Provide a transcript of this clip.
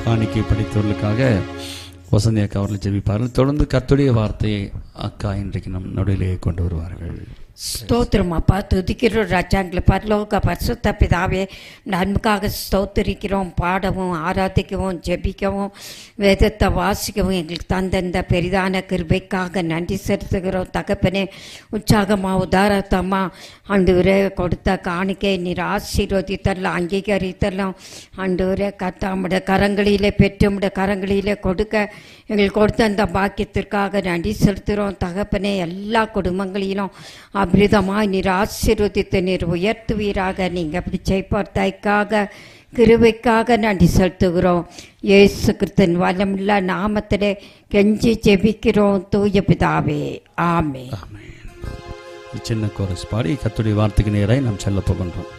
காணிக்கை படித்தவர்களுக்காக வசந்தி அக்கா அவர்கள் ஜெபிப்பார்கள் தொடர்ந்து கர்த்தருடைய வார்த்தையை அக்கா இன்றைக்கு நம் நடுவிலே கொண்டு வருவார்கள் ஸ்தோத்திரம் அப்பா துதிக்கிறோம் ராஜாங்களை பரலோக பரிசுத்த பிதாவே நன்மைக்காக ஸ்தோத்திரிக்கிறோம் பாடவும் ஆராதிக்கவும் ஜெபிக்கவும் வேதத்தை வாசிக்கவும் எங்களுக்கு தந்த இந்த பெரிதான கிருபைக்காக நன்றி செலுத்துகிறோம் தகப்பனே உற்சாகமா உதாரத்தமா ஆண்டவரே கொடுத்த காணிக்கை நீர் ஆசீர்வதித்தரலாம் அங்கீகரித்தரலாம் ஆண்டவரே கத்தாமுடைய கரங்களிலே பெற்றுமுடைய கரங்களிலே கொடுக்க எங்களுக்கு கொடுத்த அந்த பாக்கியத்திற்காக நன்றி செலுத்துகிறோம் தகப்பனே எல்லா குடும்பங்களிலும் அபிரிதமாய் நீர் ஆசீர்வதித்து நீர் உயர்த்துவீராக நீங்கள் அப்படி செய்ப்பதற்காக கிருபைக்காக நன்றி செலுத்துகிறோம் இயேசு கிறிஸ்தன் வளமுள்ள நாமத்திலே கெஞ்சி ஜெபிக்கிறோம் தூய பிதாவே ஆமே ஆமென். சின்ன கோரஸ் பாடி கர்த்தருடைய வார்த்தைக்கு நேராய் நாம் செல்ல போகின்றோம்